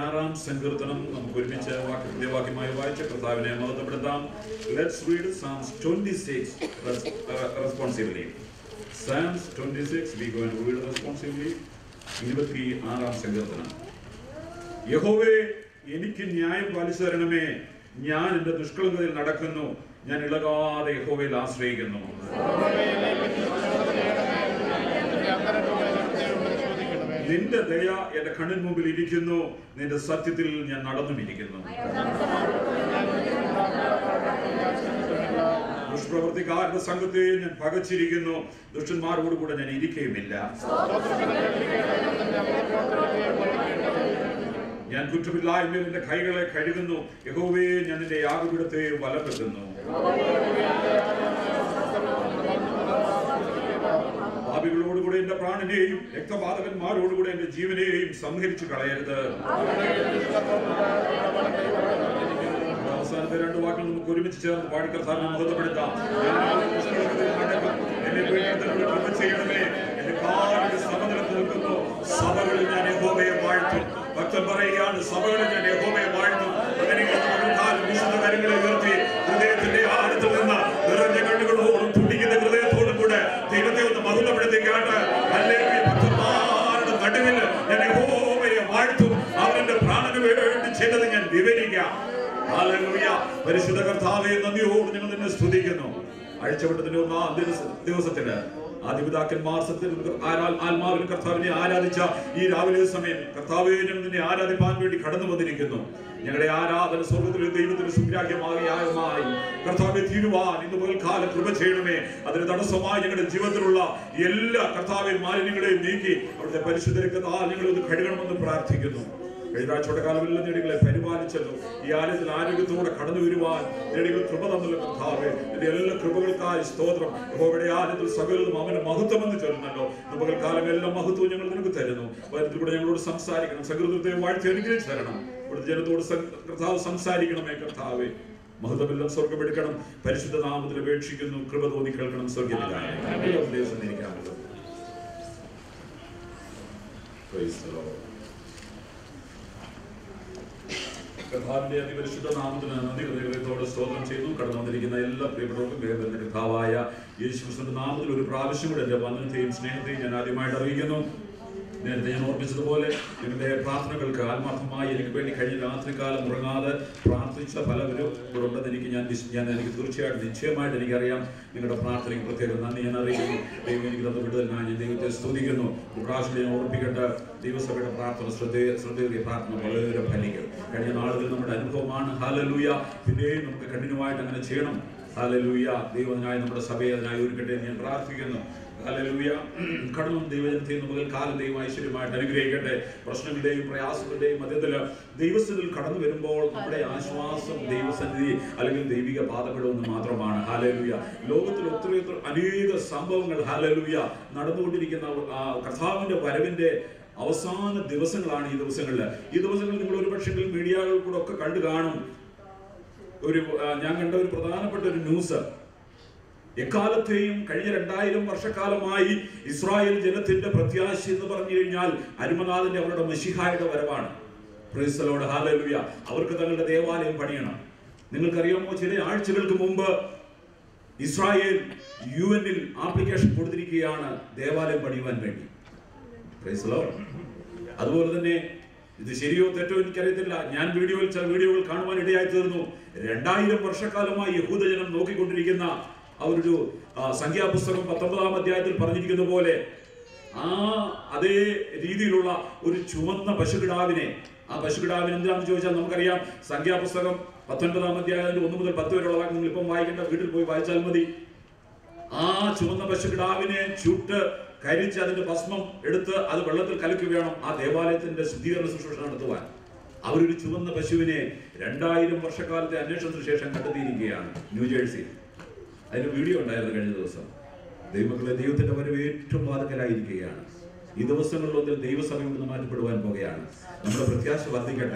ആറാം സങ്കീർത്തനം നമുക്ക് ഒരുമിച്ച് വാക്യ ഹൃദയവാക്യമായി വായിച്ച കർത്താവിനെ മഹത്വപ്പെടുത്താം let's read Psalms 26 responsibly Psalms 26 we go and read responsibly ഇരുപത്തി ആറാം സങ്കീർത്തനം യഹോവേ എനിക്ക് ന്യായം പാലിച്ചു തരണമേ ഞാൻ എന്റെ ദുഷ്കളങ്കതയിൽ നടക്കുന്നു ഞാൻ ഇളകാതെ യഹോവയിൽ ആശ്രയിക്കുന്നു നിന്റെ ദയ എന്റെ കണ്ണിന് മുമ്പിൽ ഇരിക്കുന്നു നിന്റെ സത്യത്തിൽ ഞാൻ നടന്നുമിരിക്കുന്നു ദുഷ്പ്രവർത്തിക്കാരുടെ സംഘത്തെ ഞാൻ പകച്ചിരിക്കുന്നു ദുഷ്ടന്മാരോട് കൂടെ ഞാൻ ഇരിക്കുകയുമില്ല ഞാൻ കുറ്റമില്ലായ്മയിൽ എന്റെ കൈകളെ കഴുകുന്നു യഹോവേ ഞാൻ നിന്റെ യാഗപീഠത്തെ വലപ്പെടുത്തുന്നു പാപികളോടുകൂടെ എന്റെ പ്രാണനെയും രക്തപാതകന്മാരോടുകൂടെ എന്റെ ജീവനെയും സംഹരിച്ചു കളയരുത് അവസാനത്തെ രണ്ട് വാക്കുകൾ നമുക്ക് ഒരുമിച്ച് ചേർന്ന് പാടി കർത്താവിനെ മുഖത്തപ്പെടുത്താം എന്നെ പേടിക്കുന്നതിനോട് കൃപ ചെയ്യണമേ എന്റെ കാലിന്റെ സമനിലത്ത് നിൽക്കുന്നു സഭകളിൽ ഞാൻ യഹോവയെ വാഴ്ത്തും ഭക്തൻ പറയുകയാണ് സഭകളിൽ ഞാൻ യഹോവയെ വാഴ്ത്തും അങ്ങനെ കാലം വിശുദ്ധ കരങ്ങളെ ഉയർത്തി ഹൃദയത്തിന്റെ ആഴത്തിൽ നിന്ന് നിറഞ്ഞ കണ്ണുകളോടും തുടിക്കുന്ന ഹൃദയത്തോടും കൂടെ ദൈവത്തെ ഒന്ന് മഹത്വപ്പെടുത്തിക്കാണ്ട് അല്ലെങ്കിൽ ഭക്തന്മാരുടെ നടുവിൽ ഞാൻ യഹോവയെ വാഴ്ത്തും അവന്റെ പ്രാണന് വേണ്ടി ചെയ്തത് ഞാൻ വിവരിക്കാം ഹല്ലേലൂയ. പരിശുദ്ധ കർത്താവെ നന്ദിയോട് ഞങ്ങൾ നിന്നെ സ്തുതിക്കുന്നു അഴിച്ചവിട്ടതിന്റെ ഒന്നാം ദിവസ- ദിവസത്തില് ആദിപിതാക്കന്മാർ സത്യത്തിൽ ആരാ- ആത്മാവിൽ കർത്താവിനെ ആരാധിച്ച ഈ രാവിലെ സമയം കർത്താവെ ഞങ്ങൾ നിന്നെ ആരാധിപ്പാൻ വേണ്ടി കടന്നു വന്നിരിക്കുന്നു ഞങ്ങളുടെ ആരാധന സ്വർഗത്തിലെ ദൈവത്തിന് സുഗ്രാഹ്യമാകയായി കർത്താവെ തീരുവാൻ ഇന്ന് പകൽക്കാലം കൃപ ചെയ്യണമേ അതിന് തടസ്സമായി ഞങ്ങളുടെ ജീവിതത്തിലുള്ള എല്ലാ കർത്താവെ മാലിന്യങ്ങളെയും നീക്കി അവിടുത്തെ പരിശുദ്ധ രക്തത്താൽ ഞങ്ങളെ ഒന്ന് കഴുകണമെന്ന് പ്രാർത്ഥിക്കുന്നു എഴുതാഴ്ചയുടെ കാലമെല്ലാം ഞങ്ങളെ പരിപാലിച്ചല്ലോ ഈ ആലയത്തിൽ ആരോഗ്യത്തോടെ കടന്നു വരുവാൻ ഞങ്ങൾ കൃപ തന്നല്ലോ കർത്താവേ എന്റെ എല്ലാ കൃപകൾക്കായി സ്തോത്രം യഹോവയുടെ ആലയത്തിൽ സകലതും അവന് മഹത്വം എന്ന് ചൊല്ലുന്നല്ലോ ഇന്ന് കാലം എല്ലാ മഹത്വവും ഞങ്ങൾ നിനക്ക് തരുന്നു വരുത്തിൽ കൂടെ ഞങ്ങളോട് സംസാരിക്കണം സകൃതത്തെ വാഴ്ത്തി അനുഗ്രഹിച്ചു തരണം ഇവിടുത്തെ ജനത്തോട് സം- കർത്താവ് സംസാരിക്കണമേ കർത്താവേ മഹത്വമെല്ലാം സ്വർഗമെടുക്കണം പരിശുദ്ധ നാമത്തിൽ അപേക്ഷിക്കുന്നു കൃപ തോന്നി കേൾക്കണം സ്വർഗത്തിലായ ഉപദേശം ഇരിക്കാമല്ലോ Praise the Lord. കർത്താവിന്റെ അതിപരിശുദ്ധ നാമത്തിന് നന്ദി ഹൃദയത്തോടെ സ്തോത്രം ചെയ്തു കടന്നു വന്നിരിക്കുന്ന എല്ലാ പ്രിയപ്പെട്ടവർക്കും വേഗം കർത്താവായ യേശുക്രിസ്തുവിന്റെ നാമത്തിൽ ഒരു പ്രാവശ്യം കൂടെ എന്റെ വന്ദനത്തെയും സ്നേഹത്തെയും ഞാൻ ആദ്യമായിട്ട് അറിയിക്കുന്നു നേരത്തെ ഞാൻ ഓർപ്പിച്ചതുപോലെ നിങ്ങളുടെ പ്രാർത്ഥനകൾക്ക് ആത്മാർത്ഥമായി എനിക്ക് വേണ്ടി കഴിഞ്ഞ രാത്രികാലം ഉറങ്ങാതെ പ്രാർത്ഥിച്ച പലവരും ഇവിടെ ഉണ്ടെന്ന് എനിക്ക് ഞാൻ വിശ്- ഞാൻ എനിക്ക് തീർച്ചയായിട്ടും നിശ്ചയമായിട്ട് എനിക്കറിയാം നിങ്ങളുടെ പ്രാർത്ഥനയ്ക്ക് പ്രത്യേകം നന്ദി ഞാൻ അറിയിക്കുന്നു ദൈവം എനിക്ക് തന്ന വിടുതലിനായി ഞാൻ ദൈവത്തെ സ്തുതിക്കുന്നു ഒരു പ്രാവശ്യം ഞാൻ ഓർപ്പിക്കേണ്ട ദൈവസഭയുടെ പ്രാർത്ഥന ശ്രദ്ധേയ ശ്രദ്ധേയ പ്രാർത്ഥന വളരെ ഫലിക്കും കഴിഞ്ഞ നാളുകളിൽ നമ്മുടെ അനുഭവമാണ് ഹാലലൂയ പിന്നെയും നമുക്ക് കഠിനമായിട്ട് അങ്ങനെ ചെയ്യണം ഹാലലൂയ ദൈവത്തിനായി നമ്മുടെ സഭയെ അതിനായി ഒരുക്കട്ടെ എന്ന് ഞാൻ പ്രാർത്ഥിക്കുന്നു ഹാലലൂയ കടന്നും ദൈവജനത്തെ മുതൽ കാലം ദൈവം ഐശ്വര്യമായിട്ട് അനുഗ്രഹിക്കട്ടെ പ്രശ്നങ്ങളുടെയും പ്രയാസങ്ങളുടെയും മധ്യത്തിൽ ദൈവസ്ഥിതിൽ കടന്നു വരുമ്പോൾ നമ്മുടെ ആശ്വാസം ദൈവസന്നിധി അല്ലെങ്കിൽ ദൈവിക പാതകളൊന്നും മാത്രമാണ് ഹാലലൂയ ലോകത്തിൽ ഒത്തിരി ഒത്തിരി അനേക സംഭവങ്ങൾ ഹാലലൂയ നടന്നുകൊണ്ടിരിക്കുന്ന ആ കർത്താവിന്റെ വരവിന്റെ അവസാന ദിവസങ്ങളാണ് ഈ ദിവസങ്ങളിൽ ഈ ദിവസങ്ങളിൽ നിങ്ങൾ ഒരു പക്ഷേ മീഡിയകളിൽ കൂടെ ഒക്കെ കണ്ടു കാണും ഒരു ആ, ഞാൻ കണ്ട ഒരു പ്രധാനപ്പെട്ട ഒരു ന്യൂസ് എക്കാലത്തെയും കഴിഞ്ഞ രണ്ടായിരം വർഷക്കാലമായി ഇസ്രായേൽ ജനത്തിന്റെ പ്രത്യാശ എന്ന് പറഞ്ഞു കഴിഞ്ഞാൽ അരുമനാഥന്റെ അവരുടെ മെഷിഹായുടെ വരവാണ് ക്രൈസ്തലോട് ഹാലലുയ അവർക്ക് തങ്ങളുടെ ദേവാലയം പണിയണം നിങ്ങൾക്കറിയാമോ ചില ആഴ്ചകൾക്ക് മുമ്പ് ഇസ്രായേൽ യു എന്നിൽ ആപ്ലിക്കേഷൻ കൊടുത്തിരിക്കുകയാണ് ദേവാലയം പണിയുവാൻ വേണ്ടി Praise the Lord. അതുപോലെ തന്നെ ഇത് ശരിയോ തെറ്റോ എനിക്കറിയത്തില്ല ഞാൻ വീഡിയോയിൽ ചില വീഡിയോകൾ കാണുവാൻ ഇടയായി തീർന്നു രണ്ടായിരം വർഷക്കാലമായി യഹൂദജനം നോക്കിക്കൊണ്ടിരിക്കുന്ന ആ ഒരു ആ, സംഖ്യാപുസ്തകം പത്തൊമ്പതാം അധ്യായത്തിൽ പറഞ്ഞിരിക്കുന്ന പോലെ ആ അതേ രീതിയിലുള്ള ഒരു ചുവന്ന പശുകിടാവിനെ ആ പശുകിടാവിന് എന്താണെന്ന് ചോദിച്ചാൽ നമുക്കറിയാം സംഖ്യാപുസ്തകം പത്തൊൻപതാം അധ്യായത്തിന്റെ ഒന്ന് മുതൽ പത്ത് വരെയുള്ള വാക്ക് നിങ്ങൾ ഇപ്പം വായിക്കേണ്ട വീട്ടിൽ പോയി വായിച്ചാൽ മതി ആ ചുവന്ന പശുക്കിടാവിനെ ചുട്ട് കരിച്ച് അതിന്റെ ഭസ്മം എടുത്ത് അത് വെള്ളത്തിൽ കലക്കി വേണം ആ ദേവാലയത്തിന്റെ ശുദ്ധീകരണ ശുശ്രൂഷ നടത്തുവാൻ അവരൊരു ചുവന്ന പശുവിനെ രണ്ടായിരം വർഷക്കാലത്തെ അന്വേഷണത്തിന് ശേഷം കണ്ടെത്തിയിരിക്കുകയാണ് ന്യൂജേഴ്സിയിൽ അതിന് വീഡിയോ ഉണ്ടായിരുന്നു കഴിഞ്ഞ ദിവസം ദൈവമക്കളെ ദൈവത്തിന്റെ വരവ് ഏറ്റവും വാതക്കലായിരിക്കുകയാണ് ഈ ദിവസങ്ങളിലൊന്നിൽ ദൈവസഭയിൽ നിന്ന് മാറ്റപ്പെടുവാൻ പോകുകയാണ് നമ്മുടെ പ്രത്യാശ വർദ്ധിക്കട്ടെ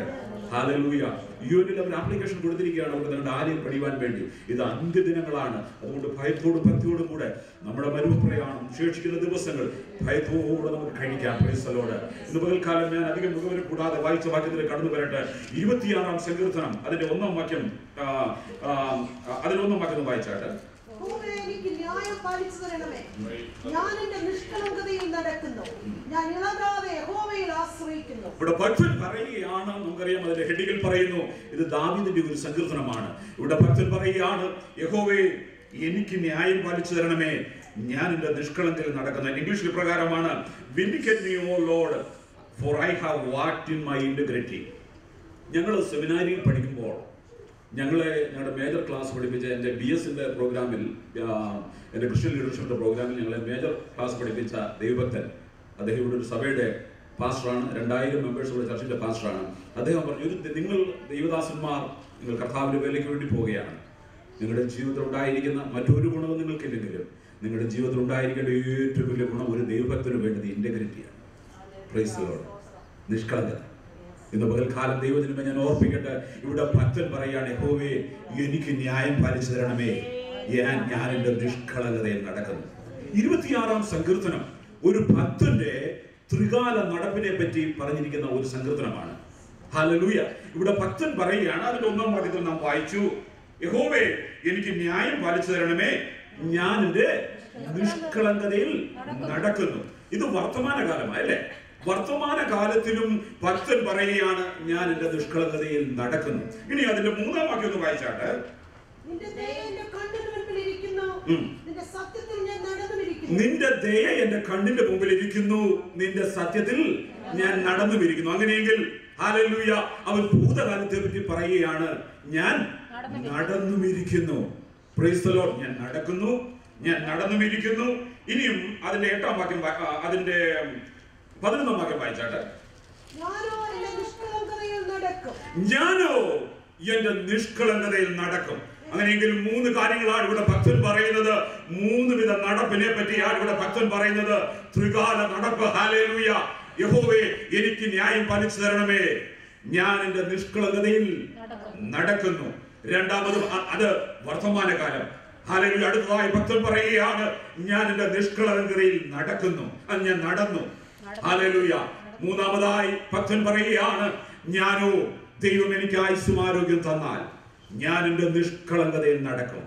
ഹാലലൂയ യുഎനിൽ അവർ ആപ്ലിക്കേഷൻ കൊടുത്തിരിക്കുകയാണ് അവർക്ക് നിങ്ങളുടെ ആലയം പണിയുവാൻ വേണ്ടി ഇത് അന്ത്യദിനങ്ങളാണ് അതുകൊണ്ട് ഭയത്തോടും ഭക്തിയോടും കൂടെ നമ്മുടെ മരുപ്രയാണം ശേഷിക്കുന്ന ദിവസങ്ങൾ ഭയത്തോടെ നമുക്ക് കഴിക്കാം പ്രൈസലോട് ഇന്ന് പകൽക്കാലം ഞാൻ അധികം മുഖവരെ കൂടാതെ വായിച്ച വാക്യത്തിൽ കടന്നു വരട്ടെ ഇരുപത്തിയാറാം സങ്കീർത്തനം അതിന്റെ ഒന്നാം വാക്യം ആ, ആ, അതിന്റെ ഒന്നാം വാക്യം ഒന്ന് വായിച്ചാട്ടെ യഹോവേ, എനിക്ക് ന്യായം പാലിച്ചു തരണമേ ഞാൻ എന്റെ നിഷ്കളങ്കതയിൽ നടക്കുന്നു ഞാൻ ഇളകാതെ യഹോവയിൽ ആശ്രയിക്കുന്നു ഇവിടെ ഭക്തൻ പറയുകയാണ് നമുക്കറിയാം അതിന്റെ ഹെഡിങ്ങിൽ പറയുന്നു ഇത് ദാവീദിന്റെ ഒരു സങ്കീർത്തനമാണ് ഇവിടെ ഭക്തൻ പറയുകയാണ് യഹോവേ എനിക്ക് ന്യായം പാലിച്ചു തരണമേ ഞാൻ എന്റെ നിഷ്കളങ്കയിൽ നടക്കുന്ന ഇംഗ്ലീഷിൽ പ്രകാരമാണ് vindicate me O Lord for I have walked in my integrity ഞങ്ങൾ സെമിനാരിയിൽ പഠിക്കുമ്പോൾ ഞങ്ങളെ ഞങ്ങളുടെ മേജർ ക്ലാസ് പഠിപ്പിച്ച എൻ്റെ ബി എസിൻ്റെ പ്രോഗ്രാമിൽ ആ, എൻ്റെ ക്രിസ്ത്യൻ ലീഡർഷിപ്പിൻ്റെ പ്രോഗ്രാമിൽ ഞങ്ങളെ മേജർ ക്ലാസ് പഠിപ്പിച്ച ദൈവഭക്തൻ അദ്ദേഹം ഇവിടെ ഒരു സഭയുടെ പാസ്റ്ററാണ് രണ്ടായിരം മെമ്പേഴ്സുള്ള ചർച്ചിൻ്റെ പാസ്റ്ററാണ് അദ്ദേഹം പറഞ്ഞു ഒരു നിങ്ങൾ ദൈവദാസന്മാർ നിങ്ങൾ കർത്താവിൻ്റെ വേലയ്ക്ക് വേണ്ടി പോവുകയാണ് നിങ്ങളുടെ ജീവിതത്തിൽ ഉണ്ടായിരിക്കുന്ന മറ്റൊരു ഗുണവും നിങ്ങൾക്കില്ലെങ്കിലും നിങ്ങളുടെ ജീവിതത്തിൽ ഉണ്ടായിരിക്കേണ്ട ഏറ്റവും വലിയ ഗുണം ഒരു ദൈവഭക്തന് വേണ്ടത് ഇന്റഗ്രിറ്റിയാണ് പ്രൈസ് ലോർഡ് നിഷ്കളങ്കത ഇന്ന് പകൽക്കാലം ദൈവത്തിന് ഞാൻ ഓർപ്പിക്കട്ടെ ഇവിടെ ഭക്തൻ പറയാണ് യഹോവേ എനിക്ക് ന്യായം പാലിച്ചു തരണമേ ഞാൻ ഞാൻ എൻ്റെ നിഷ്കളങ്കതയിൽ നടക്കുന്നു ഇരുപത്തിയാറാം സങ്കീർത്തനം ഒരു ഭക്തന്റെ ത്രികാല നടപ്പിനെ പറ്റി പറഞ്ഞിരിക്കുന്ന ഒരു സങ്കീർത്തനമാണ് ഹല്ലേലൂയ ഇവിടെ ഭക്തൻ പറയുകയാണ് അതിന്റെ ഒന്നാം വാക്യത്തിൽ നാം വായിച്ചു യഹോവേ എനിക്ക് ന്യായം പാലിച്ചു തരണമേ ഞാൻ എൻ്റെ നിഷ്കളങ്കതയിൽ നടക്കുന്നു ഇത് വർത്തമാന കാലമാണ് അല്ലേ വർത്തമാന കാലത്തിലും ഭക്തൻ പറയുകയാണ് ഞാൻ എൻ്റെ നിഷ്കളങ്കതയിൽ നടക്കുന്നു ഇനി അതിന്റെ മൂന്നാം വാക്യം ഒന്ന് വായിച്ചാട്ടെ നിന്റെ ദയ എന്റെ കണ്ണിന് മുൻപിൽ ഇരിക്കുന്നു ഉം. നിന്റെ സത്യത്തിൽ ഞാൻ നടന്നുമിരിക്കുന്നു നിന്റെ ദയ എന്റെ കണ്ണിന്റെ മുമ്പിൽ ഇരിക്കുന്നു നിന്റെ സത്യത്തിൽ ഞാൻ നടന്നുമിരിക്കുന്നു അങ്ങനെയെങ്കിൽ ഹാലലൂയ അവൻ ഭൂതകാലത്തെ പറ്റി പറയുകയാണ് ഞാൻ നടന്നുമിരിക്കുന്നു Praise the Lord. ഞാൻ നടക്കുന്നു ഞാൻ നടന്നുമിരിക്കുന്നു ഇനിയും അതിന്റെ എട്ടാം വാക്യം വാ- ആ, അതിന്റെ പതിനൊന്നാം വാക്യം വായിച്ചാട്ടെ ഞാനോ എന്റെ നിഷ്കളങ്കതയിൽ നടക്കും ഞാനോ എന്റെ നിഷ്കളങ്കതയിൽ നടക്കും അങ്ങനെയെങ്കിൽ മൂന്ന് കാര്യങ്ങളാണ് ഇവിടെ ഭക്തൻ പറയുന്നത് മൂന്ന് വിധ നടപ്പിനെ പറ്റിയാണ് ഇവിടെ ഭക്തൻ പറയുന്നത് ത്രികാല നടപ്പ് ഹാലേലൂയ യഹോവേ എനിക്ക് ന്യായം പാലിച്ചു തരണമേ ഞാൻ എന്റെ നിഷ്കളങ്കതയിൽ നടക്കുന്നു രണ്ടാമതും അ- അത് വർത്തമാനകാലം ഹാലേലൂയ അടുത്തതായി ഭക്തൻ പറയുകയാണ് ഞാൻ എന്റെ നിഷ്കളങ്കതയിൽ നടക്കുന്നു അത് ഞാൻ നടന്നു ഹാലേലൂയ മൂന്നാമതായി ഭക്തൻ പറയുകയാണ് ഞാനോ ദൈവം എനിക്ക് ആയുസ്സും ആരോഗ്യം തന്നാൽ ഞാൻ എന്റെ നിഷ്കളങ്കതയിൽ നടക്കും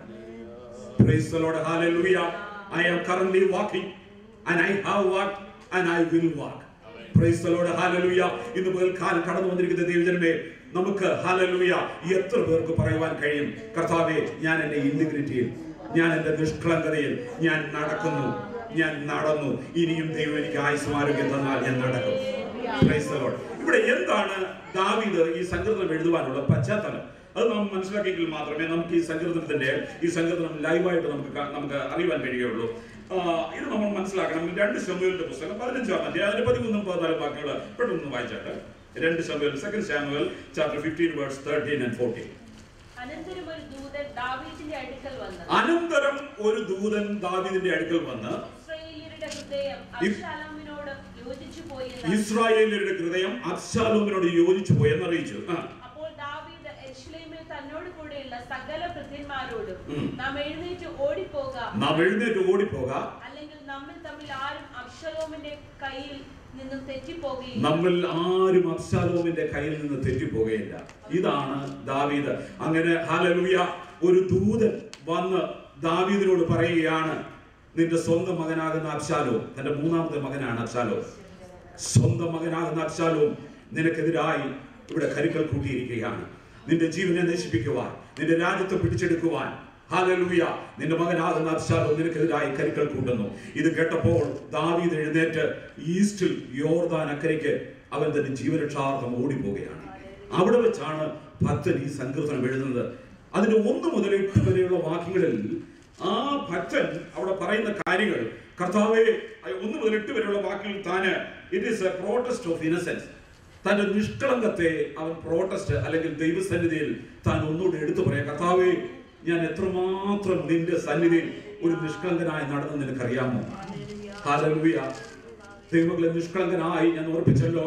Praise the Lord. Hallelujah. I am currently walking and I have walked and I will walk. Praise the Lord. Hallelujah. ഇന്ന് പകൽക്കാലം കടന്നു വന്നിരിക്കുന്ന ദൈവജനമേ നമുക്ക് ഹാലലൂയ എത്ര പേർക്ക് പറയുവാൻ കഴിയും കർത്താവെ ഞാൻ എൻ്റെ ഇന്റഗ്രിറ്റിയിൽ ഞാൻ എൻ്റെ നിഷ്കളങ്കതയിൽ ഞാൻ നടക്കുന്നു ഞാൻ നടന്നു ഇനിയും ദൈവം എനിക്ക് ആയുസ്സും ആരോഗ്യം തന്നാൽ ഞാൻ നടക്കും Praise the Lord. ഇവിടെ എന്താണ് ദാവീദ് ഈ സങ്കീർത്തനം എഴുതുവാനുള്ള പശ്ചാത്തലം അത് നാം മനസ്സിലാക്കിയെങ്കിൽ മാത്രമേ നമുക്ക് ഈ സങ്കീർത്തനത്തിന്റെ ഈ സങ്കീർത്തനം ലൈവായിട്ട് നമുക്ക് കാ- നമുക്ക് അറിയുവാൻ കഴിയുകയുള്ളൂ ആ, ഇത് നമ്മൾ മനസ്സിലാക്കണം രണ്ട് ശമുവേലിന്റെ പുസ്തകം പതിനഞ്ചാം അധ്യായം അതിന്റെ പതിമൂന്നും പതിനാലും വാക്കുകൾ പെട്ടെന്ന് വായിച്ചാട്ടെ രണ്ട് ശമുവേൽ second Samuel chapter fifteen words thirteen and fourteen അനന്തരം ഒരു ദൂതൻ ദാവീദിന്റെ അടുക്കൽ വന്ന് അനന്തരം ഒരു ദൂതൻ ദാവീദിന്റെ അടുക്കൽ വന്ന് ഇസ്രായേലിയരുടെ ഹൃദയം ഇ- അബ്ശാലോമിനോട് യോജിച്ചു പോയി എന്ന് ഇസ്രായേലിയരുടെ ഹൃദയം അബ്ശാലോമിനോട് യോജിച്ചു പോയി എന്നറിയിച്ചു ആ. അപ്പോൾ ദാവീദ് എരുശലേമിൽ തന്നോട് കൂടെയുള്ള സകല ഭൃത്യന്മാരോടും ഉം. നാം എഴുന്നേറ്റ് ഓടിപ്പോക നാം എഴുന്നേറ്റ് ഓടിപ്പോക അല്ലെങ്കിൽ നമ്മിൽ തമ്മിൽ ആരും അബ്ശലോമിന്റെ കയ്യിൽ നിന്നും തെറ്റിപ്പോകുകയും നമ്മൾ ആരും അബ്ശാലോമിന്റെ കയ്യിൽ നിന്ന് തെറ്റിപ്പോകുകയില്ല ഇതാണ് ദാവീദ് അങ്ങനെ ഹലലൂയ ഒരു ദൂതൻ വന്ന് ദാവീദിനോട് പറയുകയാണ് നിന്റെ സ്വന്തം മകനാകുന്ന അബ്ശാലോ തന്റെ മൂന്നാമത്തെ മകനാണ് അബ്ശാലോ സ്വന്തം മകനാകുന്ന അബ്ശാലോം നിനക്കെതിരായി ഇവിടെ കരുക്കൾ കൂട്ടിയിരിക്കുകയാണ് നിന്റെ ജീവനെ നശിപ്പിക്കുവാൻ നിന്റെ രാജ്യത്തെ പിടിച്ചെടുക്കുവാൻ ഹാലലൂയ നിന്റെ മകനാകുന്ന അബ്ശാലോം നിനക്കെതിരായി കരുക്കൾ കൂട്ടുന്നു ഇത് കേട്ടപ്പോൾ ദാവീദ് എഴുന്നേറ്റ് ഈസ്റ്റിൽ യോർദാൻ അക്കരയ്ക്ക് അവൻ തന്റെ ജീവരക്ഷാർത്ഥം ഓടിപ്പോവുകയാണ് അവിടെ വെച്ചാണ് ഭക്തൻ ഈ സങ്കീർത്തനം എഴുതുന്നത് അതിന്റെ ഒന്ന് മുതൽ എട്ട് വരെയുള്ള വാക്യങ്ങളിൽ ആ ഭക്തൻ അവിടെ പറയുന്ന കാര്യങ്ങൾ കർത്താവെ ഒന്ന് മുതൽ എട്ട് വരെയുള്ള വാക്യങ്ങൾ താന് it is a protest of innocence തന്റെ നിഷ്കളങ്കത്തെ അവൻ പ്രോട്ടസ്റ്റ് അല്ലെങ്കിൽ ദൈവസന്നിധിയിൽ താൻ ഒന്നുകൂടി എടുത്തു പറയാം കർത്താവെ ഞാൻ എത്രമാത്രം നിന്റെ സന്നിധിയിൽ ഒരു നിഷ്കളങ്കനായി നടന്നു നിനക്കറിയാമോ ഹാലലൂയ ദൈവങ്ങളെ നിഷ്കളങ്കനായി ഞാൻ ഓർപ്പിച്ചല്ലോ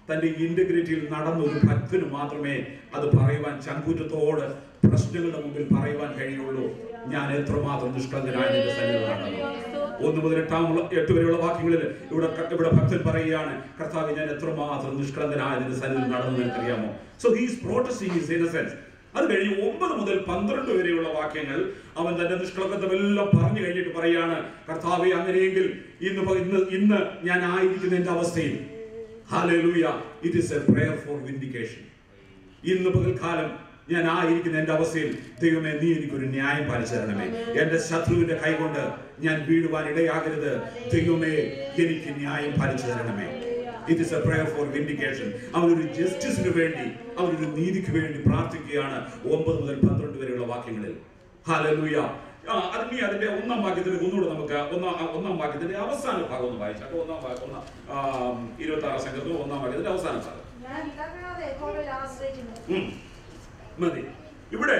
തന്റെ ഇന്റഗ്രിറ്റിയിൽ നടന്ന ഒരു ഭക്തന് മാത്രമേ അത് പറയുവാൻ ചങ്കൂറ്റത്തോട് പ്രശ്നങ്ങളുടെ മുമ്പിൽ പറയുവാൻ കഴിയുള്ളൂ ഞാൻ എത്രമാത്രം നിഷ്കളങ്കനായ നിന്റെ സന്നിധിയിൽ നടന്നു ഒന്ന് മുതൽ എട്ടാമുള്ള എട്ട് വരെയുള്ള വാക്യങ്ങളിൽ ഇവിടെ ഇവിടെ ഭക്തൻ പറയുകയാണ് കർത്താവ് ഞാൻ എത്രമാത്രം നിഷ്കളങ്കനായ നിന്റെ സന്നിധിയിൽ നടന്നു നിനക്കറിയാമോ so he's protesting his innocence അത് കഴിഞ്ഞ് ഒമ്പത് മുതൽ പന്ത്രണ്ട് വരെയുള്ള വാക്യങ്ങൾ അവൻ തന്റെ നിഷ്കളങ്കത്വമെല്ലാം പറഞ്ഞു കഴിഞ്ഞിട്ട് പറയാണ് കർത്താവെ അങ്ങനെയെങ്കിൽ ഇന്ന് പ- ഇന്ന് ഇന്ന് ഞാൻ ആയിരിക്കുന്ന എന്റെ അവസ്ഥയിൽ hallelujah it is a prayer for vindication ഇന്ന് പകൽക്കാലം ഞാൻ ആയിരിക്കുന്ന എന്റെ അവസ്ഥയിൽ ദൈവമേ നീ എനിക്കൊരു ന്യായം പാലിച്ചു തരണമേ എന്റെ ശത്രുവിന്റെ കൈകൊണ്ട് ഞാൻ വീഴുവാൻ ഇടയാകരുത് ദൈവമേ എനിക്ക് ന്യായം പാലിച്ചു തരണമേ it is a prayer for vindication അവരൊരു ജസ്റ്റിസിന് വേണ്ടി അവരൊരു നീതിക്ക് വേണ്ടി പ്രാർത്ഥിക്കുകയാണ് ഒമ്പത് മുതൽ പന്ത്രണ്ട് വരെയുള്ള വാക്യങ്ങളിൽ ഹാലലൂയ അതിന് അതിന്റെ ഒന്നാം വാക്യത്തിന്റെ ഒന്നുകൂടെ നമുക്ക് ഒന്നാം ഒന്നാം വാക്യത്തിന്റെ അവസാന ഭാഗം ഒന്ന് വായിച്ചാൽ ഒന്നാം ഭാഗം ഒന്നാം ഇരുപത്തി ആറാം സംഘത്തിൽ ഒന്നാം വാക്യത്തിന്റെ അവസാന ഭാഗം ഞാൻ ഇടപെടാതെ യഹോവയിൽ ആശ്രയിക്കുന്നു ഉം. മതി ഇവിടെ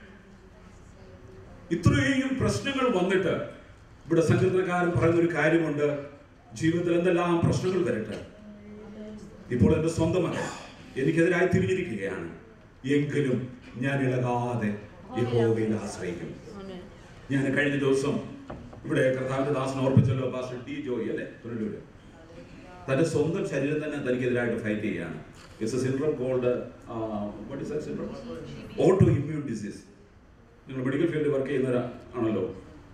ഇത്രയും പ്രശ്നങ്ങൾ വന്നിട്ട് ഇവിടെ സങ്കീർത്തനക്കാരൻ പറയുന്ന ഒരു കാര്യമുണ്ട് ജീവിതത്തിൽ എന്തെല്ലാം പ്രശ്നങ്ങൾ വരട്ടെ ഇപ്പോൾ എന്റെ സ്വന്തം മകൻ എനിക്കെതിരായി തിരിഞ്ഞിരിക്കുകയാണ് എങ്കിലും ഞാൻ ഇളകാതെ യഹോവയിൽ ആശ്രയിക്കും ഞാൻ കഴിഞ്ഞ ദിവസം ഇവിടെ കർത്താവിന്റെ ദാസൻ ഓർപ്പിച്ചല്ലോ പാസ്റ്റർ ടി ജോയി അല്ലെ പുനലൂര് തന്റെ സ്വന്തം ശരീരം തന്നെ തനിക്കെതിരായിട്ട് ഫൈറ്റ് ചെയ്യുകയാണ് it's a syndrome called what is syndrome autoimmune disease നിങ്ങൾ മെഡിക്കൽ ഫീൽഡിൽ വർക്ക് ചെയ്യുന്നവരാണല്ലോ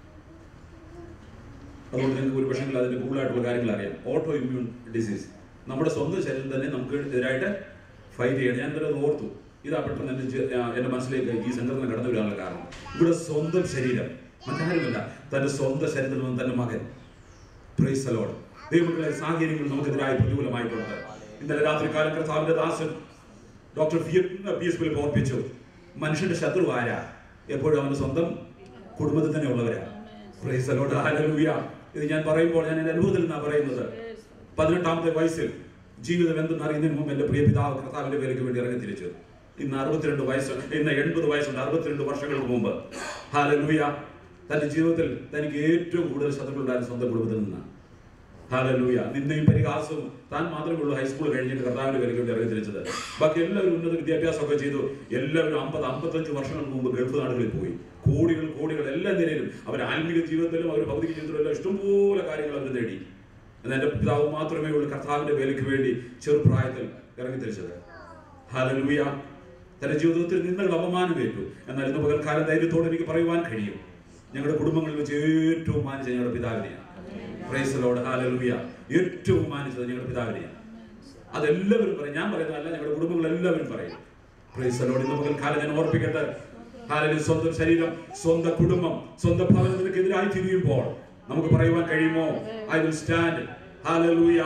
അതുകൊണ്ട് നിങ്ങൾക്ക് ഒരു പക്ഷേ അതിന്റെ കൂടുതലായിട്ടുള്ള കാര്യങ്ങൾ അറിയാം ഓട്ടോ ഇമ്മ്യൂൺ ഡിസീസ് നമ്മുടെ സ്വന്തം ശരീരം തന്നെ നമുക്ക് എതിരായിട്ട് ഫൈറ്റ് ചെയ്യണം ഞാൻ ഇന്നലെ അത് ഓർത്തു ഇതാ പെട്ടെന്ന് എന്റെ ജി- ആ, എന്റെ മനസ്സിലേക്ക് ഈ സംഘടന കടന്നു വരാനുള്ള കാരണം ഇവിടെ സ്വന്തം ശരീരം മറ്റാരുമില്ല തന്റെ സ്വന്തം ശരീരത്തിൽ നിന്ന് തന്റെ മകൻ പ്രൈസ് the Lord. ദൈവങ്ങളെ സാഹചര്യങ്ങൾ നമുക്കെതിരായി പ്രതികൂലമായിട്ടുണ്ട് ഇന്നലെ രാത്രി കാലം കർത്താവിന്റെ ദാസൻ ഡോക്ടർ പി എസ് പിയിൽ ഓർപ്പിച്ചു മനുഷ്യന്റെ ശത്രു ആരാ എപ്പോഴും അവന്റെ സ്വന്തം കുടുംബത്തിൽ തന്നെ ഉള്ളവരാ പ്രൈസ് the Lord. Hallelujah. ഇത് ഞാൻ പറയുമ്പോൾ ഞാൻ എന്റെ അനുഭവത്തിൽ നിന്നാണ് പറയുന്നത് പതിനെട്ടാമത്തെ വയസ്സിൽ ജീവിതം എന്തെന്ന് അറിയുന്നതിന് മുമ്പ് എന്റെ പ്രിയ പിതാവ് കർത്താവിന്റെ പേരയ്ക്ക് വേണ്ടി ഇറങ്ങി തിരിച്ചു ഇന്ന് അറുപത്തിരണ്ട് വയസ്സ് ഇന്ന് എൺപത് വയസ്സുണ്ട് അറുപത്തിരണ്ട് വർഷങ്ങൾക്ക് മുമ്പ് ഹാലലൂയ തന്റെ ജീവിതത്തിൽ തനിക്ക് ഏറ്റവും കൂടുതൽ ശത്രുക്കളുണ്ടായ സ്വന്തം കുടുംബത്തിൽ നിന്നാണ് ഹാലലൂയ നിന്നെയും പരിഹാസവും താൻ മാത്രമേ ഉള്ളൂ ഹൈസ്കൂൾ കഴിഞ്ഞിട്ട് കർത്താവിന്റെ പേരയ്ക്ക് വേണ്ടി ഇറങ്ങി തിരിച്ചത് ബാക്കി എല്ലാവരും ഉന്നത വിദ്യാഭ്യാസമൊക്കെ ചെയ്തു എല്ലാവരും അമ്പത് അമ്പത്തഞ്ച് വർഷങ്ങൾക്ക് മുമ്പ് ഗൾഫ് നാടുകളിൽ പോയി കോടികൾ കോടികൾ എല്ലാ നിലയിലും അവർ ആത്മീക ജീവിതത്തിലും അവർ ഭൗതിക ജീവിതത്തിലും എല്ലാം ഇഷ്ടംപോലെ കാര്യങ്ങൾ അവർ നേടി എന്നാൽ എൻ്റെ പിതാവ് മാത്രമേ ഉള്ളൂ കർത്താവിന്റെ വേലയ്ക്ക് വേണ്ടി ചെറുപ്രായത്തിൽ ഇറങ്ങി തിരിച്ചത് ഹാലലൂയ തന്റെ ജീവിതത്തിൽ നിന്നുള്ള അപമാനമേറ്റു എന്നാൽ ഇന്ന് പകൽക്കാലം ധൈര്യത്തോടെ എനിക്ക് പറയുവാൻ കഴിയും ഞങ്ങളുടെ കുടുംബങ്ങളിൽ വെച്ച് ഏറ്റവും മാനിച്ച ഞങ്ങളുടെ പിതാവിനെയാണ് പ്രൈസലോട് ഹാലലൂയ ഏറ്റവും മാനിച്ചത് ഞങ്ങളുടെ പിതാവിനെയാണ് അതെല്ലാവരും പറയും ഞാൻ പറയുന്നതല്ല ഞങ്ങളുടെ കുടുംബങ്ങൾ എല്ലാവരും പറയും പ്രൈസലോട് ഇന്ന് പകൽക്കാലം ഞാൻ ഓർപ്പിക്കട്ടെ ഹാലലി സ്വന്തം ശരീരം സ്വന്തം കുടുംബം സ്വന്തം ഭവനത്തിനെതിരായി തിരിയുമ്പോൾ നമുക്ക് പറയുവാൻ കഴിയുമോ I will stand hallelujah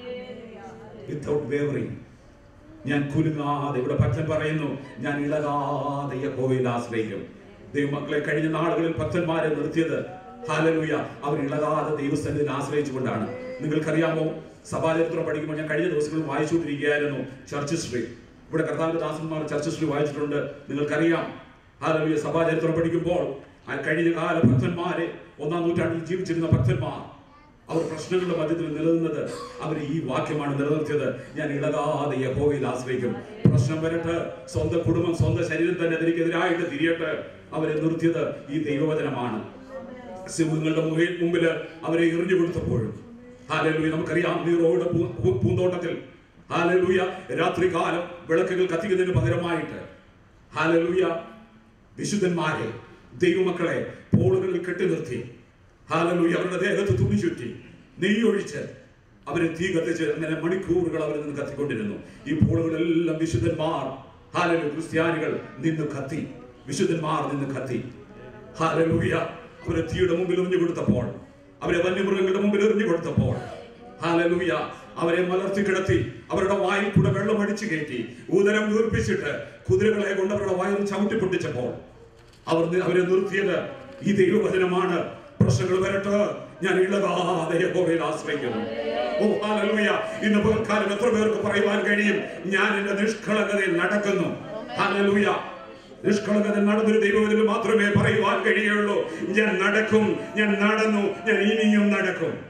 without wavering ഞാൻ കുലുങ്ങാതെ ഇവിടെ ഭക്തൻ പറയുന്നു ഞാൻ ഇളകാതെ യഹോവയിൽ ആശ്രയിക്കും ദൈവമക്കളെ കഴിഞ്ഞ നാളുകളിൽ ഭക്തന്മാരെ നിർത്തിയത് ഹാലലൂയ അവർ ഇളകാതെ ദൈവസ്ഥനിൽ ആശ്രയിച്ചുകൊണ്ടാണ് നിങ്ങൾക്കറിയാമോ സഭാചരിത്രം പഠിക്കുമ്പോൾ ഞാൻ കഴിഞ്ഞ ദിവസങ്ങളിൽ വായിച്ചുകൊണ്ടിരിക്കുകയായിരുന്നു ചർച്ച് ഹിസ്റ്ററി ഇവിടെ കർത്താവിന്റെ ദാസന്മാർ ചർച്ച് ഹിസ്റ്ററി വായിച്ചിട്ടുണ്ട് നിങ്ങൾക്കറിയാം ഹാലലൂയ സഭാചരിത്രം പഠിക്കുമ്പോൾ ആ കഴിഞ്ഞ കാല ഭക്തന്മാരെ ഒന്നാം നൂറ്റാണ്ടിൽ ജീവിച്ചിരുന്ന ഭക്തന്മാർ അവർ പ്രശ്നങ്ങളുടെ മധ്യത്തിൽ നിലനിന്നത് അവർ ഈ വാക്യമാണ് നിലനിർത്തിയത് ഞാൻ ഇളകാതെ യഹോവയിൽ ആശ്രയിക്കും പ്രശ്നം വരട്ടെ സ്വന്തം കുടുംബം സ്വന്തം ശരീരം തന്നെ അതിനെതിരായിട്ട് തിരിയട്ടെ അവരെ നിർത്തിയത് ഈ ദൈവവചനമാണ് സിംഹങ്ങളുടെ മുഖയിൽ മുമ്പിൽ അവരെ എറിഞ്ഞു കൊടുത്തപ്പോഴും ഹാലലൂയ നമുക്കറിയാം നീറോയുടെ പൂ- പൂ- പൂന്തോട്ടത്തിൽ ഹാലലൂയ രാത്രികാലം വിളക്കുകൾ കത്തിക്കുന്നതിന് പകരമായിട്ട് ഹാലലൂയ വിശുദ്ധന്മാരെ ദൈവമക്കളെ പോളുകളിൽ കെട്ടി നിർത്തി ഹാലലൂയ അവരുടെ ദേഹത്ത് തുണി ചുറ്റി നെയ്യൊഴിച്ച് അവരെ തീ കത്തിച്ച് അങ്ങനെ മണിക്കൂറുകൾ അവരിൽ നിന്ന് കത്തിക്കൊണ്ടിരുന്നു ഈ പോളുകളെല്ലാം വിശുദ്ധന്മാർ ഹാലലു ക്രിസ്ത്യാനികൾ നിന്ന് കത്തി വിശുദ്ധന്മാർ നിന്ന് കത്തി ഹാലലൂയ അവരെ തീയുടെ മുമ്പിൽ എറിഞ്ഞു കൊടുത്തപ്പോൾ അവരെ വന്യമൃഗങ്ങളുടെ മുമ്പിൽ എറിഞ്ഞു കൊടുത്തപ്പോൾ ഹാലലൂയ അവരെ മലർത്തി കിടത്തി അവരുടെ വായിൽ കൂടെ വെള്ളം അടിച്ചു കയറ്റി ഉദരം വീർപ്പിച്ചിട്ട് കുതിരകളെ കൊണ്ട് അവരുടെ വായിൽ ചവിട്ടി പൊട്ടിച്ചപ്പോൾ അവർ നി- അവരെ നിർത്തിയത് ഈ ദൈവവചനമാണ് പ്രശ്നങ്ങൾ വരട്ടെ ഞാൻ ഇളകാതെ യഹോവയിൽ ആശ്രയിക്കുന്നു ഓ ഹല്ലേലൂയ ഇന്ന് പകൽക്കാലം എത്ര പേർക്ക് പറയുവാൻ കഴിയും ഞാൻ എന്റെ നിഷ്കളങ്കതയിൽ നടക്കുന്നു ഹല്ലേലൂയ നിഷ്കളങ്കത നടന്നൊരു ദൈവത്തിൽ മാത്രമേ പറയുവാൻ കഴിയുള്ളൂ ഞാൻ നടക്കും ഞാൻ നടന്നു ഞാൻ ഇനിയും നടക്കും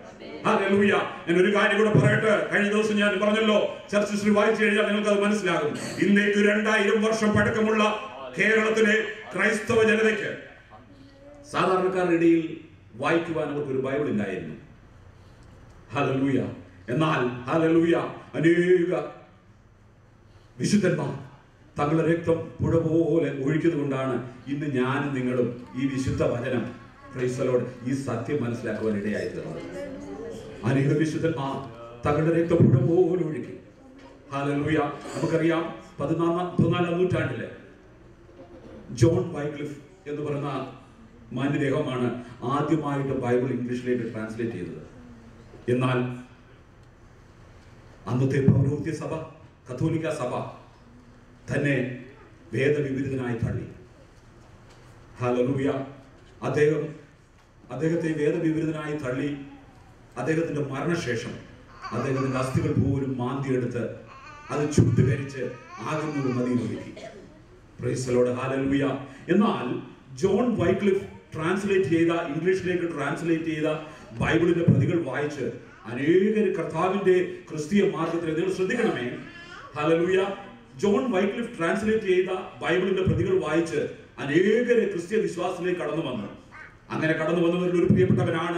ഹല്ലേലൂയ ഞാൻ ഒരു കാര്യം കൂടെ പറയട്ടെ കഴിഞ്ഞ ദിവസം ഞാൻ പറഞ്ഞല്ലോ ചർച്ച ഹിസ്റ്ററി വായിച്ചു കഴിഞ്ഞാൽ നിങ്ങൾക്ക് അത് മനസ്സിലാകും ഇന്നേക്ക് രണ്ടായിരം വർഷം പഴക്കമുള്ള കേരളത്തിലെ ക്രൈസ്തവ ജനതയ്ക്ക് സാധാരണക്കാരുടെ ഇടയിൽ വായിക്കുവാൻ അവർക്ക് ഒരു ബൈബിൾ ഇല്ലായിരുന്നു ഹല്ലേലൂയ എന്നാൽ ഹല്ലേലൂയ അനേക വിശുദ്ധന്മാർ തങ്ങളുടെ രക്തം പുഴ പോലെ ഒഴിക്കുന്നത് കൊണ്ടാണ് ഇന്ന് ഞാനും നിങ്ങളും ഈ വിശുദ്ധ വചനം ക്രൈസ്തലോട് ഈ സത്യം മനസ്സിലാക്കുവാൻ ഇടയായി തീർന്നത് അനേക വിശുദ്ധന്മാർ തങ്ങളുടെ രക്തം പുഴ പോലെ ഒഴുക്കി ഹാലലൂയ നമുക്കറിയാം പതിനാലാം പതിനാലാം നൂറ്റാണ്ടിലെ ജോൺ വൈക്ലിഫ് എന്ന് പറയുന്ന മാന്യദേഹമാണ് ആദ്യമായിട്ട് ബൈബിൾ ഇംഗ്ലീഷിലേക്ക് ട്രാൻസ്ലേറ്റ് ചെയ്തത് എന്നാൽ അന്നത്തെ പൗരോഹിത്യ സഭ കത്തോലിക്ക സഭ തന്നെ വേദവിപരീതനായി തള്ളി ഹലലൂയ അദ്ദേഹം അദ്ദേഹത്തെ വേദവിപരീതനായി തള്ളി അദ്ദേഹത്തിന്റെ മരണശേഷം അദ്ദേഹത്തിന്റെ അസ്ഥികൾ പോലും മാന്തിയെടുത്ത് അത് ചുട്ടുകരിച്ച് ആകുന്നത് മതിയിൽ ഒരുക്കി പ്രൈസലോട് ഹാലലൂയ എന്നാൽ ജോൺ വൈക്ലിഫ് ട്രാൻസ്ലേറ്റ് ചെയ്ത ഇംഗ്ലീഷിലേക്ക് ട്രാൻസ്ലേറ്റ് ചെയ്ത ബൈബിളിന്റെ പ്രതികൾ വായിച്ച് അനേകർ കർത്താവിന്റെ ക്രിസ്തീയ മാർഗത്തിൽ നിങ്ങൾ ശ്രദ്ധിക്കണമേ ഹാലലൂയ ജോൺ വൈക്ലിഫ് ട്രാൻസ്ലേറ്റ് ചെയ്ത ബൈബിളിന്റെ പ്രതികൾ വായിച്ച് അനേകരെ ക്രിസ്തീയ വിശ്വാസത്തിലേക്ക് കടന്നു വന്നു അങ്ങനെ കടന്നു വന്നവരിൽ ഒരു പ്രിയപ്പെട്ടവനാണ്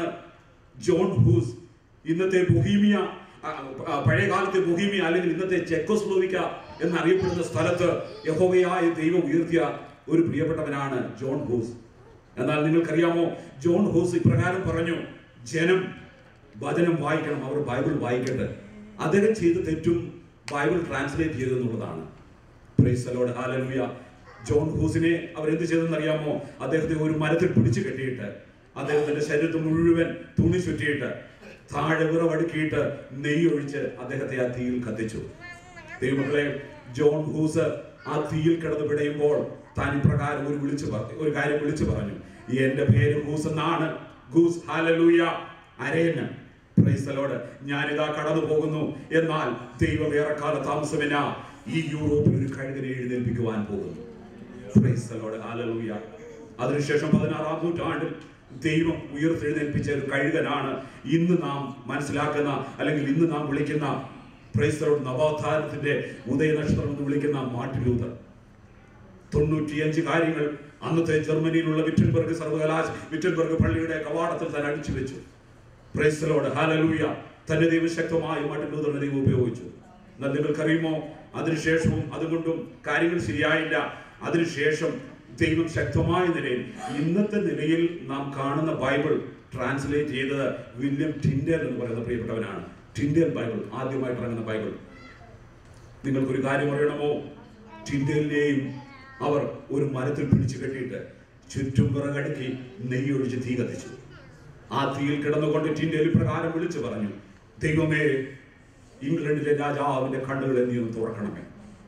ജോൺ ഹൂസ് ഇന്നത്തെ ബൊഹീമിയ ആ, ആ, പഴയ കാലത്തെ ബൊഹീമിയ അല്ലെങ്കിൽ ഇന്നത്തെ ചെക്കോസ്ലോവിക്ക എന്നറിയപ്പെടുന്ന സ്ഥലത്ത് യഹോവയായ ദൈവം ഉയർത്തിയ ഒരു പ്രിയപ്പെട്ടവനാണ് ജോൺ ഹൂസ് എന്നാൽ നിങ്ങൾക്കറിയാമോ ജോൺ ഹൂസ് ഇപ്രകാരം പറഞ്ഞു ജനം വചനം വായിക്കണം അവർ ബൈബിൾ വായിക്കട്ടെ അദ്ദേഹം ചെയ്ത തെറ്റും ബൈബിൾ ട്രാൻസ്ലേറ്റ് ചെയ്തെന്നുള്ളതാണ് പ്രൈസ് ലോഡ് ഹാലലൂയ ജോൺ ഹൂസിനെ അവരെന്ത് ചെയ്തെന്ന് അറിയാമോ അദ്ദേഹത്തെ ഒരു മരത്തിൽ പിടിച്ചു കെട്ടിയിട്ട് അദ്ദേഹത്തിന്റെ ശരീരത്തിൽ മുഴുവൻ തുണി ചുറ്റിയിട്ട് താഴെ വിറവടുക്കിയിട്ട് നെയ്യ് ഒഴിച്ച് അദ്ദേഹത്തെ ആ തീയിൽ കത്തിച്ചു ദൈവമക്കളെ ജോൺ ഹൂസ് ആ തീയിൽ കിടന്ന് പിടയുമ്പോൾ താൻ ഇപ്രകാരം ഒരു വിളിച്ചു പറഞ്ഞു ഒരു കാര്യം വിളിച്ചു പറഞ്ഞു എന്റെ പേര് ഹൂസ് എന്നാണ് ഗൂസ് ഹാലലൂയ അരയന് ക്രൈസ്തലോട് ഞാനിതാ കടന്നു പോകുന്നു എന്നാൽ ദൈവം ഏറെക്കാല താമസമില്ല ഈ യൂറോപ്പിൽ ഒരു കഴുകനെ എഴുന്നേൽപ്പിക്കുവാൻ പോകുന്നു ക്രൈസ്തലോട് ഹാലലൂയ അതിനുശേഷം പതിനാറാം നൂറ്റാണ്ടിൽ ദൈവം ഉയർത്തെഴുന്നേൽപ്പിച്ച ഒരു കഴുകനാണ് ഇന്ന് നാം മനസ്സിലാക്കുന്ന അല്ലെങ്കിൽ ഇന്ന് നാം വിളിക്കുന്ന ക്രൈസ്തലോട് നവോത്ഥാനത്തിന്റെ ഉദയനക്ഷത്രം എന്ന് വിളിക്കുന്ന മാർട്ടിൻ ലൂതർ തൊണ്ണൂറ്റിയഞ്ച് കാര്യങ്ങൾ അന്നത്തെ ജർമ്മനിയിലുള്ള വിറ്റൻബർഗ് സർവകലാശ വിറ്റൻബർഗ് പള്ളിയുടെ കവാടത്തിൽ തന്നെ അടിച്ചു വെച്ചു പ്രൈസ്തലോട് ഹാലലൂയ തന്റെ ദൈവം ശക്തമായി മാർട്ടിൻ ലൂതറിനെ ദൈവം ഉപയോഗിച്ചു എന്നാൽ നിങ്ങൾക്കറിയുമോ അതിനുശേഷവും അതുകൊണ്ടും കാര്യങ്ങൾ ശരിയായില്ല അതിനുശേഷം ദൈവം ശക്തമായ നിലയിൽ ഇന്നത്തെ നിലയിൽ നാം കാണുന്ന ബൈബിൾ ട്രാൻസ്ലേറ്റ് ചെയ്തത് വില്യം ടിൻഡൽ എന്ന് പറയുന്ന പ്രിയപ്പെട്ടവനാണ് ടിൻഡൽ ബൈബിൾ ആദ്യമായിട്ട് ഇറങ്ങുന്ന ബൈബിൾ നിങ്ങൾക്കൊരു കാര്യം അറിയണമോ ടിൻഡലിനെയും അവർ ഒരു മരത്തിൽ പിടിച്ചു കെട്ടിയിട്ട് ചുറ്റും വിറകടുക്കി നെയ്യൊഴിച്ച് തീ കത്തിച്ചു ആ തീയിൽ കിടന്നുകൊണ്ട് ടിൻഡൽ പ്രകാരം വിളിച്ചു പറഞ്ഞു ദൈവമേ ഇംഗ്ലണ്ടിലെ രാജാവിന്റെ കണ്ണുകളെ നീ ഒന്ന് തുറക്കണമേ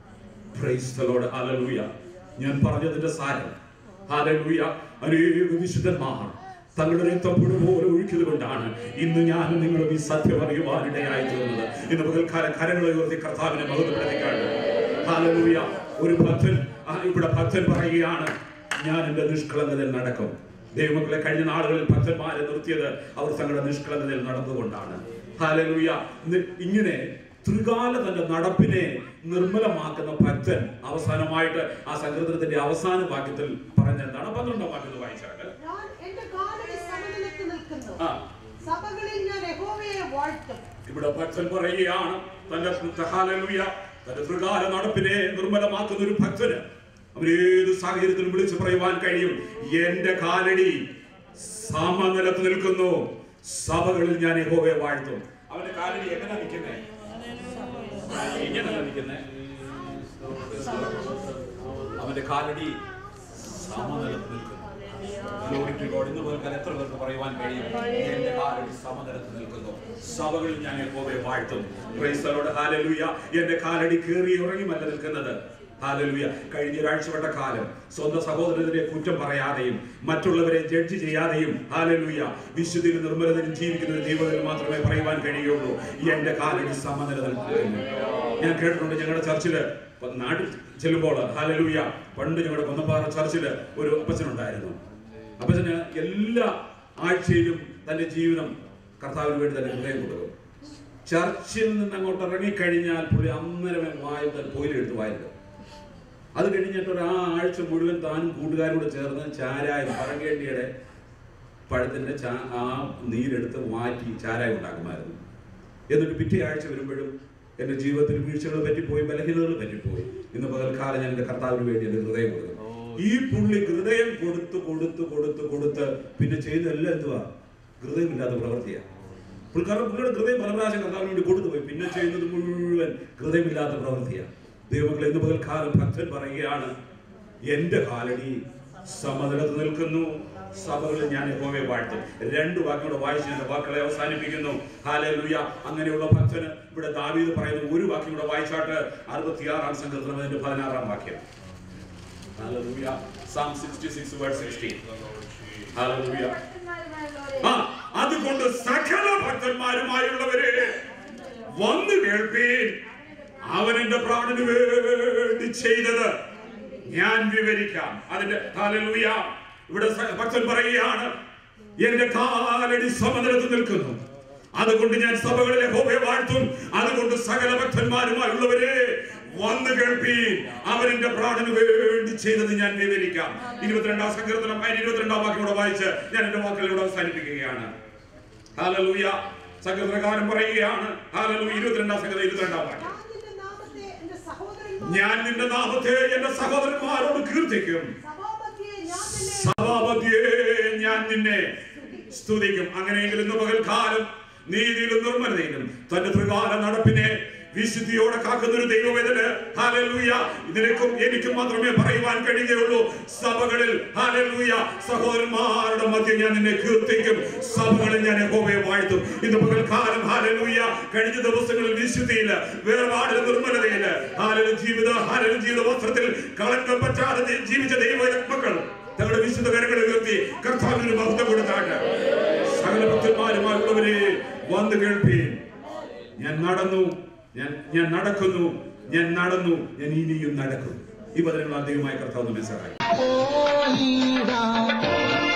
പ്രൈസ് ദി ലോർഡ് ഹല്ലേലൂയ ഞാൻ പറഞ്ഞതിന്റെ സാരം ഹല്ലേലൂയ അനേക വിശുദ്ധന്മാർ തങ്ങളുടെ രക്തം പുഴ പോലെ ഒഴുക്കിയത് കൊണ്ടാണ് ഇന്ന് ഞാനും നിങ്ങളും ഈ സത്യം അറിയുവാനിടയായി തീർന്നത് ഇന്ന് പകൽക്കാലം കരങ്ങളെ ഉയർത്തി കർത്താവിനെ മഹത്വപ്പെടുത്തിക്കാണ് ഹല്ലേലൂയ ഒരു ഭക്തൻ ആ, ഇവിടെ ഭക്തൻ പറയുകയാണ് ഞാൻ എന്റെ നിഷ്കളങ്കതയിൽ നടക്കും ദൈവമക്കളെ കഴിഞ്ഞ നാളുകളിൽ ഭക്തന്മാരെ നിർത്തിയത് അവർ തങ്ങളുടെ നിഷ്കളങ്കതയിൽ നടന്നുകൊണ്ടാണ് ഹാലലൂയ ഇങ്ങനെ ത്രികാല തന്റെ നടപ്പിനെ നിർമ്മലമാക്കുന്ന ഭക്തൻ അവസാനമായിട്ട് ആ സങ്കീർത്തനത്തിന്റെ അവസാന വാക്യത്തിൽ പറഞ്ഞ എന്താണ് പന്ത്രണ്ടാം വാക്യത്തിൽ വായിച്ചാട്ട് ഞാൻ എന്റെ കാലടി സമനിലത്ത് നിൽക്കുന്നു ആ. സഭകളിൽ ഞാൻ യഹോവയെ വാഴ്ത്തും ഇവിടെ ഭക്തൻ പറയുകയാണ് തന്റെ ഹാലലൂയ തന്റെ ത്രികാല നടപ്പിനെ നിർമ്മലമാക്കുന്ന ഒരു ഭക്തന് അവരേത് സാഹചര്യത്തിലും വിളിച്ചു പറയുവാൻ കഴിയും എന്റെ കാലടി സമനിലത്ത് നിൽക്കുന്നു സഭകളിൽ ഞാൻ യഹോവയെ വാഴ്ത്തും അവന്റെ കാലടി എങ്ങനെ നിൽക്കുന്നേ എങ്ങനെയല്ല നിൽക്കുന്നേ അവന്റെ കാലടി സമനിലത്ത് നിൽക്കുന്നു Glory to God. ഇന്ന് മുതൽക്കാൻ എത്ര പേർക്ക് പറയുവാൻ കഴിയും എന്റെ കാലടി സമനിലത്ത് നിൽക്കുന്നു സഭകളിൽ ഞാൻ യഹോവയെ വാഴ്ത്തും Praise the Lord. Hallelujah. എന്റെ കാലടി കയറി ഇറങ്ങിമല്ല നിൽക്കുന്നത് ഹാലലുയ കഴിഞ്ഞ ഒരാഴ്ചപ്പെട്ട കാലം സ്വന്തം സഹോദരനെ കുറ്റം പറയാതെയും മറ്റുള്ളവരെ ജഡ്ജ് ചെയ്യാതെയും ഹാലലുയ വിശുദ്ധിയിൽ നിർമ്മലതയും ജീവിക്കുന്ന ഒരു ദൈവത്തിൽ മാത്രമേ പറയുവാൻ കഴിയുള്ളൂ എന്റെ കാലടി സമനില നിൽക്കുന്നു ഞാൻ കേട്ടിട്ടുണ്ട് ഞങ്ങളുടെ ചർച്ചില് പ- നാട്ടിൽ ചെല്ലുമ്പോൾ ഹാലലൂയ പണ്ട് ഞങ്ങളുടെ കൊന്നപ്പാറ ചർച്ചില് ഒരു അപ്പച്ചനുണ്ടായിരുന്നു അപ്പച്ചന് എല്ലാ ആഴ്ചയിലും തന്റെ ജീവിതം കർത്താവിന് വേണ്ടി തന്നെ ഹൃദയം കൊടുക്കും ചർച്ചിൽ നിന്ന് അങ്ങോട്ട് ഇറങ്ങിക്കഴിഞ്ഞാൽ പുള്ളി അന്നേരം വായിൽ തന്നെ പോയിലെടുത്ത് വായിലിടും അത് കഴിഞ്ഞിട്ട് ഒരു ആ ആഴ്ച മുഴുവൻ താനും കൂട്ടുകാരോട് ചേർന്ന് ചാരായം പറങ്കേണ്ടിയുടെ പഴത്തിന്റെ ചാ ആ നീരെടുത്ത് മാറ്റി ചാരായം ഉണ്ടാക്കുമായിരുന്നു എന്നിട്ട് പിറ്റേ ആഴ്ച വരുമ്പോഴും എൻ്റെ ജീവിതത്തിൽ വീഴ്ചകൾ പറ്റിപ്പോയി ബലഹീനതകൾ പറ്റിപ്പോയി ഇന്ന് പകൽക്കാലം ഞാൻ എൻ്റെ കർത്താവിന് വേണ്ടി എൻ്റെ ഹൃദയം കൊടുക്കും ഈ പുള്ളി ഹൃദയം കൊടുത്ത് കൊടുത്ത് കൊടുത്ത് കൊടുത്ത് പിന്നെ ചെയ്തതെല്ലാം എന്തുവാ ഹൃദയമില്ലാത്ത പ്രവൃത്തിയാണ് പുള്ളിക്കാരൻ പുള്ളിയുടെ ഹൃദയം പല പ്രാവശ്യം കർത്താവിന് വേണ്ടി കൊടുത്തുപോയി പിന്നെ ചെയ്യുന്നത് മുഴുവൻ ഹൃദയമില്ലാത്ത പ്രവൃത്തിയാണ് ദൈവമക്കളെ ഇന്ന് പകൽക്കാലം ഭക്തൻ പറയുകയാണ് എന്റെ കാലടി സമതലത്ത് നിൽക്കുന്നു സഭകളിൽ ഞാൻ യഹോവയെ വാഴ്ത്തും രണ്ട് വാക്കുകൂടെ വായിച്ച് ഞാൻ വാക്കുകളെ അവസാനിപ്പിക്കുന്നു ഹാലൂയ അങ്ങനെയുള്ള ഭക്തന് ഇവിടെ ദാവീദ് പറയുന്ന ഒരു വാക്യം കൂടെ വായിച്ചാട്ട് അറുപത്തിയാറാം സംഘത്തിന് അതിന്റെ പതിനാറാം വാക്യം Hallelujah. Psalm 66 verse 16. Hallelujah. ആ അതുകൊണ്ട് സകല ഭക്തന്മാരുമായുള്ളവരെ വന്നു കേൾപ്പീൻ അവൻ എന്റെ പ്രാണന് വേണ്ടി ചെയ്തത് ഞാൻ വിവരിക്കാം അതിന്റെ ഹാലലൂയ ഇവിടെ സ- ഭക്തൻ പറയുകയാണ് എന്റെ കാലടി സമനിലത്ത് നിൽക്കുന്നു അതുകൊണ്ട് ഞാൻ സഭകളിലെ ഹോബയെ വാഴ്ത്തും അതുകൊണ്ട് സകല ഭക്തന്മാരുമായുള്ളവരെ വന്നു കേൾപ്പീൻ അവരെന്റെ പ്രാണന് വേണ്ടി ചെയ്തത് ഞാൻ വിവരിക്കാം ഇരുപത്തിരണ്ടാം സങ്കീർത്തനം അതിന് ഇരുപത്തിരണ്ടാം വാക്യം കൂടെ വായിച്ച് ഞാൻ എന്റെ വാക്കുകളിലൂടെ അവസാനിപ്പിക്കുകയാണ് ഹാലലൂയ സങ്കീർത്തനകാരൻ പറയുകയാണ് ഹാലലൂയ ഇരുപത്തിരണ്ടാം സംഗീതം ഇരുപത്തിരണ്ടാം വാക്യം ഞാൻ ഞാൻ നിന്റെ നിന്റെ നാമത്തെ എന്റെ സഹോദരന്മാർ നാമത്തെ എന്റെ സഹോദരന്മാരോട് കീർത്തിക്കും സഭാമധ്യേ ഞാൻ നിന്നെ സഭാപതിയെ ഞാൻ നിന്നെ സ്തുതിക്കും അങ്ങനെയെങ്കിൽ ഇന്ന് പകൽക്കാലം നീതിയിലും നിർമ്മലതയിലും തന്റെ ത്രികാല നടപ്പിനെ വിശുദ്ധിയോടെ കാക്കുന്ന ഒരു ദൈവവേദന ഹാലലൂയ ഇതിലേക്കും എനിക്കും മാത്രമേ പറയുവാൻ കഴിയുകയുള്ളൂ സഭകളിൽ ഹാലലൂയ സഹോദരന്മാരുടെ മധ്യം ഞാൻ നിന്നെ കീർത്തിക്കും സഭകളിൽ ഞാൻ യഹോവയെ വാഴ്ത്തും ഇന്ന് പകൽക്കാലം ഹാലലൂയ കഴിഞ്ഞ ദിവസങ്ങളിൽ വിശുദ്ധിയില് വേർപാടില് നിർമ്മലതയില് ഹാലലു ജീവിത ഹാലലു ജീവിത വസ്ത്രത്തിൽ കളങ്കം പറ്റാതെ ജീ- ജീവിച്ച ദൈവ മക്കൾ തങ്ങളുടെ വിശുദ്ധ കരങ്ങളെ ഉയർത്തി കർത്താവിന് മഹത്വം കൊടുത്താട്ട് സകല ഭക്തന്മാരുമായുള്ളവരെ വന്ന് കേൾപ്പീൻ ഞാൻ നടന്നു ഞാൻ ഞാൻ നടക്കുന്നു ഞാൻ നടന്നു ഞാൻ ഇനിയും നടക്കും ഈ പദങ്ങൾ ദൈവമായ കർത്താവ് നമ്മെ സഹായിക്കും ഓ